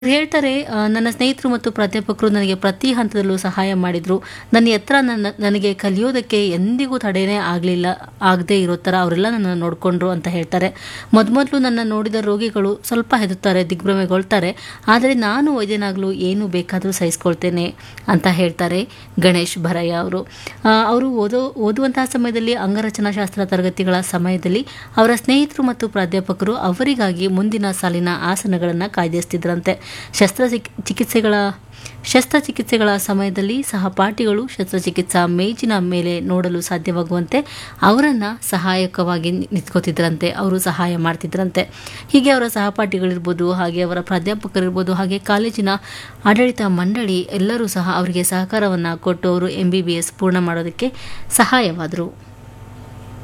ಹೇಳ್ತಾರೆ ಆ, ನನ್ನ ಸ್ನೇಹಿತರು ಮತ್ತು ಪ್ರಾಧ್ಯಾಪಕರು ನನಗೆ ಪ್ರತಿ ಹಂತದಲ್ಲೂ ಸಹಾಯ ಮಾಡಿದ್ರು ನನ್ನ ಎತ್ತರ ನನ್ನ ನನಗೆ ಕಲಿಯೋದಕ್ಕೆ ಎಂದಿಗೂ ತಡೆನೇ ಆಗಲಿಲ್ಲ ಆಗದೆ ಇರೋ ಥರ ಅವರೆಲ್ಲ ನನ್ನ ನೋಡಿಕೊಂಡ್ರು ಅಂತ ಹೇಳ್ತಾರೆ ಮೊದಮೊದಲು ನನ್ನ ನೋಡಿದ ರೋಗಿಗಳು ಸ್ವಲ್ಪ ಹೆದರ್ತಾರೆ ದಿಗ್ಭ್ರಮೆಗೊಳ್ತಾರೆ ಆದರೆ ನಾನು ವೈದ್ಯನಾಗಲು ಏನು ಬೇಕಾದರೂ ಸಹಿಸ್ಕೊಳ್ತೇನೆ ಅಂತ ಹೇಳ್ತಾರೆ ಗಣೇಶ್ ಭರಯ್ಯ ಅವರು ಆ, ಅವರು ಓದೋ ಓದುವಂತಹ ಸಮಯದಲ್ಲಿ ಅಂಗರಚನಾಶಾಸ್ತ್ರ ತರಗತಿಗಳ ಸಮಯದಲ್ಲಿ ಅವರ ಸ್ನೇಹಿತರು ಮತ್ತು ಪ್ರಾಧ್ಯಾಪಕರು ಅವರಿಗಾಗಿ ಮುಂದಿನ ಸಾಲಿನ ಆಸನಗಳನ್ನು ಕಾಯ್ದಿರಿಸ್ತಿದ್ರಂತೆ ಶಸ್ತ್ರ ಚಿಕಿತ್ಸೆಗಳ ಶಸ್ತ್ರಚಿಕಿತ್ಸೆಗಳ ಸಮಯದಲ್ಲಿ ಸಹಪಾಠಿಗಳು ಶಸ್ತ್ರಚಿಕಿತ್ಸಾ ಮೇಜಿನ ಮೇಲೆ ನೋಡಲು ಸಾಧ್ಯವಾಗುವಂತೆ ಅವರನ್ನು ಸಹಾಯಕವಾಗಿ ನಿಂತ್ಕೋತಿದ್ರಂತೆ ಅವರು ಸಹಾಯ ಮಾಡ್ತಿದ್ರಂತೆ ಹೀಗೆ ಅವರ ಸಹಪಾಠಿಗಳಿರ್ಬೋದು ಹಾಗೆ ಅವರ ಪ್ರಾಧ್ಯಾಪಕರಿರ್ಬೋದು ಹಾಗೆ ಕಾಲೇಜಿನ ಆಡಳಿತ ಮಂಡಳಿ ಎಲ್ಲರೂ ಸಹ ಅವರಿಗೆ ಸಹಕಾರವನ್ನು ಕೊಟ್ಟು ಅವರು ಎಂ ಬಿ ಬಿ ಎಸ್ ಪೂರ್ಣ ಮಾಡೋದಕ್ಕೆ ಸಹಾಯವಾದರು